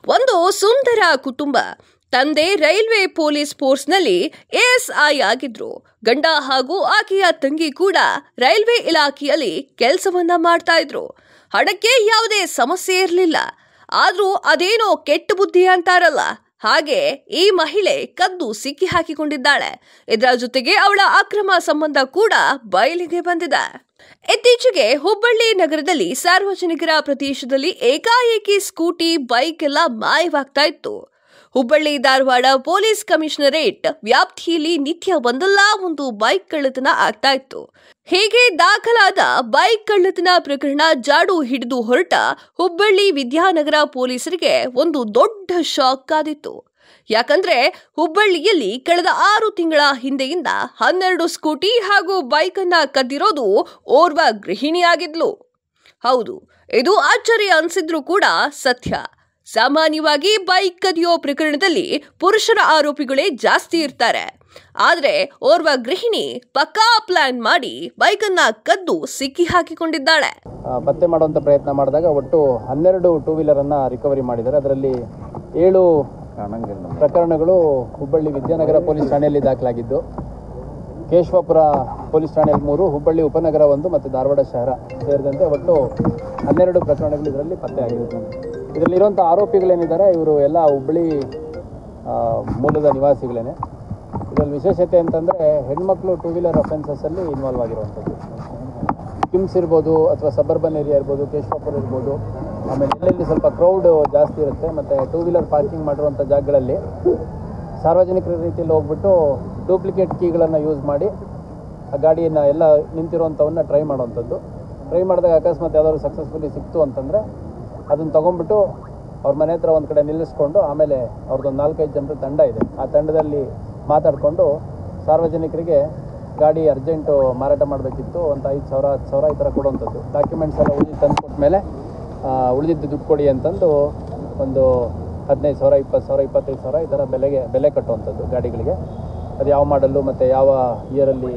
ಒಂದು ಸುಂದರ ಕುಟುಂಬ ತಂದೆ ರೈಲ್ವೆ ಪೊಲೀಸ್ ಫೋರ್ಸ್ನಲ್ಲಿ ಎಎಸ್ಐ ಆಗಿದ್ರು ಗಂಡ ಹಾಗೂ ಆಕೆಯ ತಂಗಿ ಕೂಡ ರೈಲ್ವೆ ಇಲಾಖೆಯಲ್ಲಿ ಕೆಲಸವನ್ನ ಮಾಡ್ತಾ ಇದ್ರು ಹಣಕ್ಕೆ ಯಾವುದೇ ಸಮಸ್ಯೆ ಇರಲಿಲ್ಲ ಆದ್ರೂ ಅದೇನೋ ಕೆಟ್ಟ ಬುದ್ಧಿ ಅಂತಾರಲ್ಲ ಹಾಗೆ ಈ ಮಹಿಳೆ ಕದ್ದು ಸಿಕ್ಕಿ ಹಾಕಿಕೊಂಡಿದ್ದಾಳೆ ಇದರ ಜೊತೆಗೆ ಅವಳ ಅಕ್ರಮ ಸಂಬಂಧ ಕೂಡ ಬಯಲಿಗೆ ಬಂದಿದೆ ಇತ್ತೀಚೆಗೆ ಹುಬ್ಬಳ್ಳಿ ನಗರದಲ್ಲಿ ಸಾರ್ವಜನಿಕರ ಪ್ರದೇಶದಲ್ಲಿ ಏಕಾಏಕಿ ಸ್ಕೂಟಿ ಬೈಕ್ ಎಲ್ಲ ಮಾಯವಾಗ್ತಾ ಇತ್ತು ಹುಬ್ಬಳ್ಳಿ ಧಾರವಾಡ ಪೊಲೀಸ್ ಕಮಿಷನರೇಟ್ ವ್ಯಾಪ್ತಿಯಲ್ಲಿ ನಿತ್ಯ ಒಂದಲ್ಲ ಒಂದು ಬೈಕ್ ಕಳ್ಳತನ ಆಗ್ತಾ ಇತ್ತು ಹೀಗೆ ದಾಖಲಾದ ಬೈಕ್ ಕಳ್ಳತನ ಪ್ರಕರಣ ಜಾಡು ಹಿಡಿದು ಹೊರಟ ಹುಬ್ಬಳ್ಳಿ ವಿದ್ಯಾನಗರ ಪೊಲೀಸರಿಗೆ ಒಂದು ದೊಡ್ಡ ಶಾಕ್ ಕಾದಿತ್ತು ಯಾಕಂದ್ರೆ ಹುಬ್ಬಳ್ಳಿಯಲ್ಲಿ ಕಳೆದ ಆರು ತಿಂಗಳ ಹಿಂದೆಯಿಂದ ಹನ್ನೆರಡು ಸ್ಕೂಟಿ ಹಾಗೂ ಬೈಕ್ ಅನ್ನ ಕದ್ದಿರೋದು ಓರ್ವ ಗೃಹಿಣಿಯಾಗಿದ್ಲು ಹೌದು ಇದು ಆಶ್ಚರ್ಯ ಅನ್ಸಿದ್ರು ಕೂಡ ಸತ್ಯ ಸಾಮಾನ್ಯವಾಗಿ ಬೈಕ್ ಕದಿಯೋ ಪ್ರಕರಣದಲ್ಲಿ ಪುರುಷರ ಆರೋಪಿಗಳೇ ಜಾಸ್ತಿ ಇರ್ತಾರೆ ಆದ್ರೆ ಓರ್ವ ಗೃಹಿಣಿ ಪಕ್ಕಾ ಪ್ಲಾನ್ ಮಾಡಿ ಬೈಕನ್ನ ಕದ್ದು ಸಿಕ್ಕಿ ಹಾಕಿಕೊಂಡಿದ್ದಾಳೆ ಆ, ಪತ್ತೆ ಮಾಡುವಂಥ ಪ್ರಯತ್ನ ಮಾಡಿದಾಗ ಒಟ್ಟು ಹನ್ನೆರಡು ಟೂ ವೀಲರನ್ನು ರಿಕವರಿ ಮಾಡಿದ್ದಾರೆ ಅದರಲ್ಲಿ ಏಳು ಪ್ರಕರಣಗಳು ಹುಬ್ಬಳ್ಳಿ ವಿದ್ಯಾನಗರ ಪೊಲೀಸ್ ಠಾಣೆಯಲ್ಲಿ ದಾಖಲಾಗಿದ್ದು ಕೇಶವಾಪುರ ಪೊಲೀಸ್ ಠಾಣೆಯಲ್ಲಿ ಮೂರು ಹುಬ್ಬಳ್ಳಿ ಉಪನಗರ ಒಂದು ಮತ್ತು ಧಾರವಾಡ ಶಹರ ಸೇರಿದಂತೆ ಒಟ್ಟು ಹನ್ನೆರಡು ಪ್ರಕರಣಗಳು ಇದರಲ್ಲಿ ಪತ್ತೆ ಆಗಿದೆ ಇದರಲ್ಲಿರುವಂಥ ಆರೋಪಿಗಳೇನಿದ್ದಾರೆ ಇವರು ಎಲ್ಲ ಹುಬ್ಬಳ್ಳಿ ಆ, ಮೂಲದ ನಿವಾಸಿಗಳೇನೆ ಇದರಲ್ಲಿ ವಿಶೇಷತೆ ಅಂತಂದರೆ ಹೆಣ್ಮಕ್ಳು ಟೂ ವೀಲರ್ ಅಫೆನ್ಸಸ್ಸಲ್ಲಿ ಇನ್ವಾಲ್ವ್ ಆಗಿರುವಂಥದ್ದು ಕಿಮ್ಸ್ ಇರ್ಬೋದು ಅಥವಾ ಸಬರ್ಬನ್ ಏರಿಯಾ ಇರ್ಬೋದು ಕೇಶವಾಪುರ ಇರ್ಬೋದು ಆಮೇಲೆ ಎಲ್ಲೆಲ್ಲಿ ಸ್ವಲ್ಪ ಕ್ರೌಡ್ ಜಾಸ್ತಿ ಇರುತ್ತೆ ಮತ್ತು ಟೂ ವೀಲರ್ ಪಾರ್ಕಿಂಗ್ ಮಾಡಿರುವಂಥ ಜಾಗಗಳಲ್ಲಿ ಸಾರ್ವಜನಿಕರ ರೀತಿಯಲ್ಲಿ ಹೋಗ್ಬಿಟ್ಟು ಡೂಪ್ಲಿಕೇಟ್ ಕೀಗಳನ್ನು ಯೂಸ್ ಮಾಡಿ ಆ ಗಾಡಿಯನ್ನು ಎಲ್ಲ ನಿಂತಿರುವಂಥವನ್ನ ಟ್ರೈ ಮಾಡುವಂಥದ್ದು ಟ್ರೈ ಮಾಡಿದಾಗ ಅಕಸ್ಮಾತ್ ಯಾವ್ದಾದ್ರು ಸಕ್ಸಸ್ಫುಲಿ ಸಿಕ್ತು ಅಂತಂದರೆ ಅದನ್ನು ತೊಗೊಂಡ್ಬಿಟ್ಟು ಅವ್ರ ಮನೆ ಹತ್ರ ಒಂದು ಕಡೆ ನಿಲ್ಲಿಸ್ಕೊಂಡು ಆಮೇಲೆ ಅವ್ರದ್ದೊಂದು ನಾಲ್ಕೈದು ಜನರ ತಂಡ ಇದೆ ಆ ತಂಡದಲ್ಲಿ ಮಾತಾಡಿಕೊಂಡು ಸಾರ್ವಜನಿಕರಿಗೆ ಗಾಡಿ ಅರ್ಜೆಂಟು ಮಾರಾಟ ಮಾಡಬೇಕಿತ್ತು ಒಂದು ಐದು ಸಾವಿರ ಹತ್ತು ಸಾವಿರ ಈ ಥರ ಕೊಡುವಂಥದ್ದು ಡಾಕ್ಯುಮೆಂಟ್ಸ್ ಎಲ್ಲ ಉಳಿದು ತಂದು ಕೊಟ್ಟ ಮೇಲೆ ಉಳಿದಿದ್ದು ದುಡ್ಡು ಕೊಡಿ ಅಂತಂದು ಒಂದು ಹದಿನೈದು ಸಾವಿರ ಇಪ್ಪತ್ತು ಸಾವಿರ ಇಪ್ಪತ್ತೈದು ಸಾವಿರ ಈ ಥರ ಬೆಲೆಗೆ ಬೆಲೆ ಕಟ್ಟುವಂಥದ್ದು ಗಾಡಿಗಳಿಗೆ ಅದು ಯಾವ ಮಾಡಲ್ಲು ಮತ್ತು ಯಾವ ಇಯರಲ್ಲಿ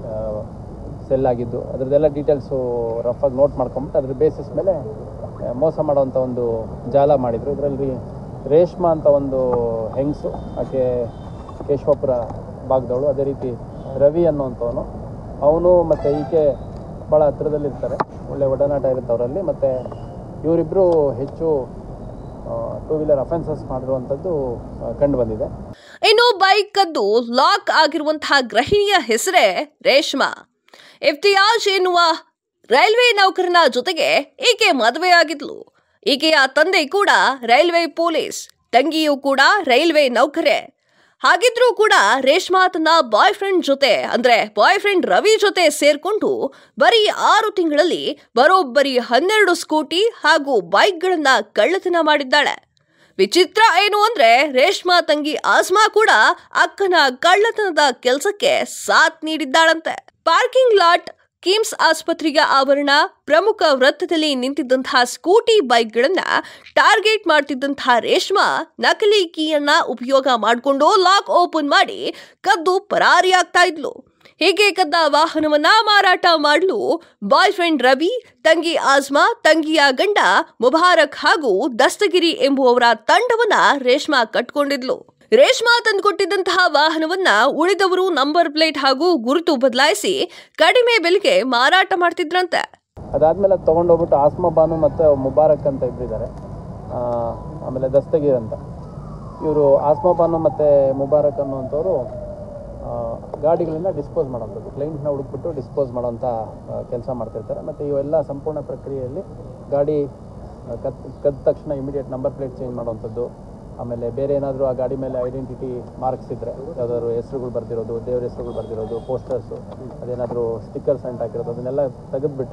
ಸೆಲ್ ಆಗಿದ್ದು ಅದ್ರದ್ದೆಲ್ಲ ಡೀಟೇಲ್ಸು ರಫಾಗಿ ನೋಟ್ ಮಾಡ್ಕೊಂಬಿಟ್ಟು ಅದ್ರ ಬೇಸಿಸ್ ಮೇಲೆ ಆ, ಮೋಸ ಮಾಡೋವಂಥ ಒಂದು ಜಾಲ ಮಾಡಿದರು ಇದರಲ್ಲಿ ರೇಷ್ಮಾ ಅಂತ ಒಂದು ಹೆಂಗಸು ಆಕೆ ಕೇಶವಾಪುರ ಭಾಗದವಳು ಅದೇ ರೀತಿ ರವಿ ಅನ್ನುವಂಥವನು ಅವನು ಮತ್ತು ಈಕೆ ಭಾಳ ಹತ್ರದಲ್ಲಿರ್ತಾರೆ ಒಳ್ಳೆ ಒಡನಾಟ ಇರುತ್ತೆ ಅವರಲ್ಲಿ ಮತ್ತು ಇವರಿಬ್ಬರು ಹೆಚ್ಚು ಟೂ ವೀಲರ್ ಅಫೆನ್ಸಸ್ ಮಾಡಿರುವಂಥದ್ದು ಕಂಡು ಬಂದಿದೆ ಇನ್ನು ಬೈಕ್ ಕದ್ದು ಲಾಕ್ ಆಗಿರುವಂತಹ ಗೃಹಿಣಿಯ ಹೆಸರೇ ರೇಷ್ಮಾ ಇಫ್ತಿಯಾಜ್ ಎನ್ನುವ ರೈಲ್ವೆ ನೌಕರನ ಜೊತೆಗೆ ಈಕೆ ಮದುವೆಯಾಗಿದ್ಲು ಈಕೆಯ ತಂದೆ ಕೂಡ ರೈಲ್ವೆ ಪೊಲೀಸ್ ತಂಗಿಯೂ ಕೂಡ ರೈಲ್ವೆ ನೌಕರೆ ಹಾಗಿದ್ರೂ ಕೂಡ ರೇಷ್ಮಾ ತನ್ನ ಬಾಯ್ ಫ್ರೆಂಡ್ ಜೊತೆ ಅಂದ್ರೆ ಬಾಯ್ ಫ್ರೆಂಡ್ ರವಿ ಜೊತೆ ಸೇರ್ಕೊಂಡು ಬರೀ ಆರು ತಿಂಗಳಲ್ಲಿ ಬರೋಬ್ಬರಿ ಹನ್ನೆರಡು ಸ್ಕೂಟಿ ಹಾಗೂ ಬೈಕ್ಗಳನ್ನ ಕಳ್ಳತನ ಮಾಡಿದ್ದಾಳೆ ವಿಚಿತ್ರ ಏನು ಅಂದ್ರೆ ರೇಷ್ಮಾ ತಂಗಿ ಆಸ್ಮಾ ಕೂಡ ಅಕ್ಕನ ಕಳ್ಳತನದ ಕೆಲಸಕ್ಕೆ ಸಾಥ್ ನೀಡಿದ್ದಾಳಂತೆ ಪಾರ್ಕಿಂಗ್ ಲಾಟ್ ಕಿಮ್ಸ್ ಆಸ್ಪತ್ರೆಯ ಆವರಣ ಪ್ರಮುಖ ವೃತ್ತದಲ್ಲಿ ನಿಂತಿದ್ದಂತಹ ಸ್ಕೂಟಿ ಬೈಕ್ಗಳನ್ನ ಟಾರ್ಗೆಟ್ ಮಾಡ್ತಿದ್ದಂತಹ ರೇಷ್ಮಾ ನಕಲಿ ಕೀಯನ್ನ ಉಪಯೋಗ ಮಾಡಿಕೊಂಡು ಲಾಕ್ ಓಪನ್ ಮಾಡಿ ಕದ್ದು ಪರಾರಿಯಾಗ್ತಾ ಇದ್ಲು ಹೀಗೆ ಕದ್ದ ವಾಹನವನ್ನ ಮಾರಾಟ ಮಾಡಲು ಬಾಯ್ ಫ್ರೆಂಡ್ ರವಿ ತಂಗಿ ಆಜ್ಮಾ ತಂಗಿಯ ಗಂಡ ಮುಬಾರಕ್ ಹಾಗೂ ದಸ್ತಗಿರಿ ಎಂಬುವವರ ತಂಡವನ್ನ ರೇಷ್ಮಾ ಕಟ್ಕೊಂಡಿದ್ಲು ರೇಷ್ಮಾ ತಂದುಕೊಟ್ಟಿದ್ದಂತಹ ವಾಹನವನ್ನ ಉಳಿದವರು ನಂಬರ್ ಪ್ಲೇಟ್ ಹಾಗೂ ಗುರುತು ಬದಲಾಯಿಸಿ ಕಡಿಮೆ ಬೆಲೆಗೆ ಮಾರಾಟ ಮಾಡ್ತಿದ್ರಂತೆ ಅದಾದಮೇಲೆ ಅದು ತೊಗೊಂಡೋಗ್ಬಿಟ್ಟು ಆಸ್ಮಾ ಬಾನು ಮತ್ತು ಮುಬಾರಕ್ ಅಂತ ಇಬ್ಬರಿದ್ದಾರೆ ಆಮೇಲೆ ದಸ್ತಗೀರ್ ಅಂತ ಇವರು ಆಸ್ಮಾ ಬಾನು ಮತ್ತು ಮುಬಾರಕ್ ಅನ್ನುವಂಥವ್ರು ಆ, ಗಾಡಿಗಳನ್ನ ಡಿಸ್ಪೋಸ್ ಮಾಡೋವಂಥದ್ದು ಕ್ಲೈಂಟ್ನ ಹುಡುಕ್ಬಿಟ್ಟು ಡಿಸ್ಪೋಸ್ ಮಾಡೋವಂಥ ಕೆಲಸ ಮಾಡ್ತಿರ್ತಾರೆ ಮತ್ತು ಇವೆಲ್ಲ ಸಂಪೂರ್ಣ ಪ್ರಕ್ರಿಯೆಯಲ್ಲಿ ಗಾಡಿ ಆ, ಕತ್ ಕದ್ದ ತಕ್ಷಣ ಇಮಿಡಿಯೇಟ್ ನಂಬರ್ ಪ್ಲೇಟ್ ಚೇಂಜ್ ಮಾಡೋವಂಥದ್ದು ಆಮೇಲೆ ಬೇರೆ ಏನಾದರೂ ಆ ಗಾಡಿ ಮೇಲೆ ಐಡೆಂಟಿಟಿ ಮಾರ್ಕ್ಸ್ ಇದ್ದರೆ ಯಾವುದಾದ್ರು ಹೆಸರುಗಳು ಬರ್ದಿರೋದು ದೇವ್ರ ಹೆಸರುಗಳು ಬರ್ದಿರೋದು ಪೋಸ್ಟರ್ಸು ಅದೇನಾದರೂ ಸ್ಟಿಕ್ಕರ್ಸ್ ಅಂಟ್ ಹಾಕಿರೋದು ಅದನ್ನೆಲ್ಲ ತೆಗೆದುಬಿಟ್ಟು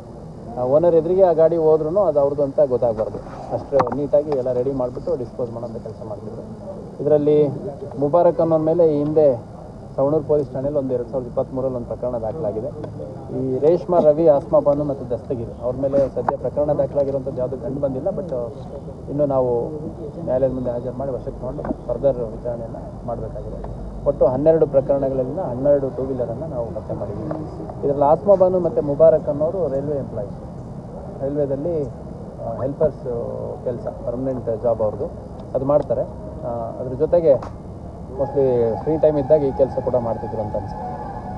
ಓನರ್ ಎದುರಿಗೆ ಆ ಗಾಡಿ ಹೋದ್ರೂ ಅದು ಅವ್ರದ್ದು ಅಂತ ಗೊತ್ತಾಗಬಾರ್ದು ಅಷ್ಟು ನೀಟಾಗಿ ಎಲ್ಲ ರೆಡಿ ಮಾಡಿಬಿಟ್ಟು ಡಿಸ್ಪೋಸ್ ಮಾಡೋಂಥ ಕೆಲಸ ಮಾಡ್ತಿದ್ರು ಇದರಲ್ಲಿ ಮುಬಾರಕ್ ಅನ್ನೋನ ಮೇಲೆ ಈ ಹಿಂದೆ ಸವಣೂರು ಪೊಲೀಸ್ ಠಾಣೆಯಲ್ಲಿ ಒಂದು ಎರಡು ಸಾವಿರದ ಇಪ್ಪತ್ತ್ಮೂರಲ್ಲಿ ಒಂದು ಪ್ರಕರಣ ದಾಖಲಾಗಿದೆ ಈ ರೇಷ್ಮಾ ರವಿ ಆಸ್ಮಾ ಬಾನು ಮತ್ತು ದಸ್ತಗಿರಿ ಅವ್ರ ಮೇಲೆ ಸದ್ಯ ಪ್ರಕರಣ ದಾಖಲಾಗಿರುವಂಥದ್ದು ಯಾವುದು ಕಂಡು ಬಂದಿಲ್ಲ ಬಟ್ ಇನ್ನು ನಾವು ನ್ಯಾಯಾಲಯದ ಮುಂದೆ ಹಾಜರು ಮಾಡಿ ವಶಕ್ಕೆ ತಗೊಂಡು ಫರ್ದರ್ ವಿಚಾರಣೆಯನ್ನು ಮಾಡಬೇಕಾಗಿದೆ ಒಟ್ಟು ಹನ್ನೆರಡು ಪ್ರಕರಣಗಳಲ್ಲಿನ ಹನ್ನೆರಡು ಟೂ ವೀಲರನ್ನು ನಾವು ಪತ್ತೆ ಮಾಡಿದ್ದೀವಿ ಇದರಲ್ಲಿ ಆಸ್ಮಾ ಬಾನು ಮತ್ತು ಮುಬಾರಕ್ ಅನ್ನೋರು ರೈಲ್ವೆ ಎಂಪ್ಲಾಯೀಸ್ ರೈಲ್ವೇದಲ್ಲಿ ಆ, ಹೆಲ್ಪರ್ಸ್ ಕೆಲಸ ಪರ್ಮನೆಂಟ್ ಜಾಬ್ ಅವ್ರದ್ದು ಅದು ಮಾಡ್ತಾರೆ ಆ, ಅದ್ರ ಜೊತೆಗೆ ಮೋಸ್ಟ್ಲಿ ಫ್ರೀ ಟೈಮ್ ಇದ್ದಾಗ ಈ ಕೆಲಸ ಕೂಡ ಮಾಡ್ತಿದ್ರು ಅಂತ ಅನ್ಸುತ್ತೆ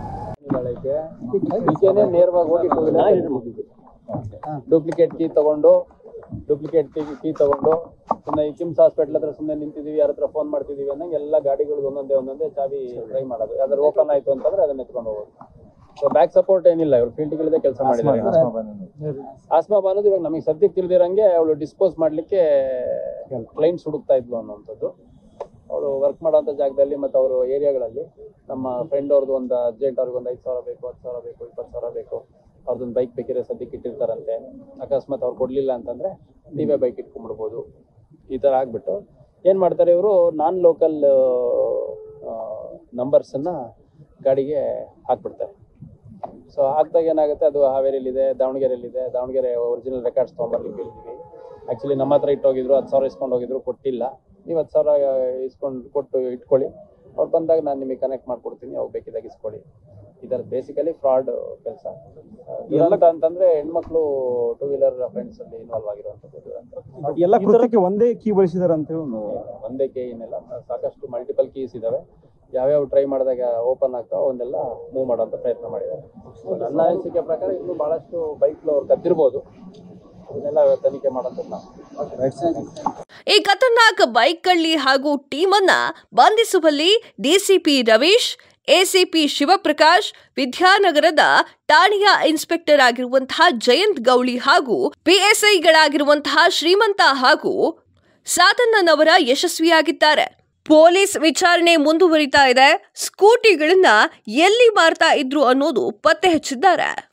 ಈಗೇನೆ ನೇರವಾಗಿ ಹೋಗಿ ಟೂ ವೀಲರ್ ಡೂಪ್ಲಿಕೇಟ್ ಕೀ ತಗೊಂಡು ಡೂಪ್ಲಿಕೇಟ್ ಕೀ ಕೀ ತಗೊಂಡು ಸುಮ್ಮನೆ ಈ ಕಿಮ್ಸ್ ಹಾಸ್ಪಿಟ್ಲ್ ಹತ್ರ ಸುಮ್ಮನೆ ನಿಂತಿದೀವಿ ಯಾರ ಹತ್ರ ಫೋನ್ ಮಾಡ್ತಿದೀವಿ ಅನ್ನಂಗೆ ಎಲ್ಲ ಗಾಡಿಗಳು ಒಂದೊಂದೇ ಒಂದೊಂದೇ ಚಾವಿ ಟ್ರೈ ಮಾಡೋದು ಯಾವ್ದಾದ್ರು ಓಪನ್ ಆಯ್ತು ಅಂತಂದ್ರೆ ಅದನ್ನ ಎತ್ಕೊಂಡು ಹೋಗೋದು ಸೊ ಬ್ಯಾಕ್ ಸಪೋರ್ಟ್ ಏನಿಲ್ಲ ಇವ್ರು ಫೀಲ್ಡ್ಗಳಿದೆ ಕೆಲಸ ಮಾಡಿದ್ದಾರೆ ಆಸ್ಮಾ ಅನ್ನೋದು ಇವಾಗ ನಮಗೆ ಸದ್ಯಕ್ಕೆ ತಿಳಿದಿರಂಗೆ ಅವಳು ಡಿಸ್ಪೋಸ್ ಮಾಡ್ಲಿಕ್ಕೆ ಕ್ಲೈಂಟ್ಸ್ ಹುಡುಕ್ತಾ ಇದ್ಲು ಅನ್ನೋಂಥದ್ದು ಅವಳು ವರ್ಕ್ ಮಾಡೋಂಥ ಜಾಗದಲ್ಲಿ ಮತ್ತು ಅವರು ಏರಿಯಾಗಳಲ್ಲಿ ನಮ್ಮ ಫ್ರೆಂಡ್ ಅವ್ರದ್ದು ಒಂದು ಅರ್ಜೆಂಟ್ ಅವ್ರಿಗೆ ಒಂದು ಐದು ಸಾವಿರ ಬೇಕು ಹತ್ತು ಸಾವಿರ ಬೇಕು ಇಪ್ಪತ್ತು ಸಾವಿರ ಬೇಕು ಅವ್ರದ್ದೊಂದು ಬೈಕ್ ಬೇಕಿದ್ರೆ ಸದ್ಯಕ್ಕೆ ಇಟ್ಟಿರ್ತಾರಂತೆ ಅಕಸ್ಮಾತ್ ಅವ್ರು ಕೊಡಲಿಲ್ಲ ಅಂತಂದರೆ ನೀವೇ ಬೈಕ್ ಇಟ್ಕೊಂಡ್ಬಿಡ್ಬೋದು ಈ ಥರ ಆಗ್ಬಿಟ್ಟು ಏನು ಮಾಡ್ತಾರೆ ಇವರು ನಾನ್ ಲೋಕಲ್ ನಂಬರ್ಸನ್ನು ಗಾಡಿಗೆ ಹಾಕ್ಬಿಡ್ತಾರೆ ಸೊ ಹಾಕ್ದಾಗ ಏನಾಗುತ್ತೆ ಅದು ಹಾವೇರಿಯಲ್ಲಿದೆ ದಾವಣಗೆರೆಯಲ್ಲಿದೆ ದಾವಣಗೆರೆ ಒರಿಜಿನಲ್ ರೆಕಾರ್ಡ್ಸ್ ತೊಗೊಂಬರ್ಲಿಕ್ಕೆ ಹೇಳಿದ್ವಿ ಆ್ಯಕ್ಚುಲಿ ನಮ್ಮ ಹತ್ರ ಇಟ್ಟೋಗಿದ್ರು ಹತ್ತು ಸಾವಿರ ಇಸ್ಕೊಂಡು ಹೋಗಿದ್ರು ಕೊಟ್ಟಿಲ್ಲ ನೀವು ಹತ್ತು ಸಾವಿರ ಇಸ್ಕೊಂಡು ಕೊಟ್ಟು ಇಟ್ಕೊಳ್ಳಿ ಅವ್ರು ಬಂದಾಗ ನಾನು ನಿಮಗೆ ಕನೆಕ್ಟ್ ಮಾಡ್ಕೊಡ್ತೀನಿ ಅವು ಬೇಕಿದ್ದಾಗ ಇಸ್ಕೊಳ್ಳಿ ಇದರ ಬೇಸಿಕಲಿ ಫ್ರಾಡ್ ಕೆಲಸ ದುರಂತ ಅಂತಂದ್ರೆ ಹೆಣ್ಮಕ್ಳು ಟೂ ವೀಲರ್ ಫ್ರೆಂಡ್ಸ್ ಅಲ್ಲಿ ಇನ್ವಾಲ್ವ್ ಆಗಿರುವಂಥದ್ದು ದುರಂತ ಎಲ್ಲ ಕೃತ್ಯಕ್ಕೆ ಒಂದೇ ಕೀ ಬಳಸಿದಾರೆ ಅಂತ ಹೇಳಿ ಒಂದು ಒಂದೇ ಕೇ ಏನಿಲ್ಲ ಸಾಕಷ್ಟು ಮಲ್ಟಿಪಲ್ ಕೀಸ್ ಇದಾವೆ ಯಾವ್ಯಾವ ಟ್ರೈ ಮಾಡಿದಾಗ ಓಪನ್ ಆಗ್ತಾವ ಅವನ್ನೆಲ್ಲ ಮೂವ್ ಮಾಡುವಂತ ಪ್ರಯತ್ನ ಮಾಡಿದ್ದಾರೆ So, ನನ್ನ ಅನಿಸಿಕೆ ಪ್ರಕಾರ ಇನ್ನೂ ಬಹಳಷ್ಟು ಬೈಕ್ ಅವ್ರು ಕದ್ದಿರ್ಬೋದು ಅದನ್ನೆಲ್ಲ ತನಿಖೆ ಮಾಡೋಂಥದ್ದು ನಾವು ಈ ಖತರ್ನಾಕ್ ಬೈಕ್ ಕಳ್ಳಿ ಹಾಗೂ ಟೀಮನ್ನ ಬಂಧಿಸುವಲ್ಲಿ ಡಿಸಿಪಿ ರವೀಶ್ ಎಸಿಪಿ ಶಿವಪ್ರಕಾಶ್ ವಿದ್ಯಾನಗರದ ಠಾಣೆಯ ಇನ್ಸ್ಪೆಕ್ಟರ್ ಆಗಿರುವಂತಹ ಜಯಂತ್ ಗೌಳಿ ಹಾಗೂ ಪಿಎಸ್ಐಗಳಾಗಿರುವಂತಹ ಶ್ರೀಮಂತ ಹಾಗೂ ಸಾತನ್ನನವರ ಯಶಸ್ವಿಯಾಗಿದ್ದಾರೆ ಪೊಲೀಸ್ ವಿಚಾರಣೆ ಮುಂದುವರಿತಾ ಇದೆ ಸ್ಕೂಟಿಗಳನ್ನ ಎಲ್ಲಿ ಮಾರ್ತಾ ಇದ್ರು ಅನ್ನೋದು ಪತ್ತೆ ಹಚ್ಚಿದ್ದಾರೆ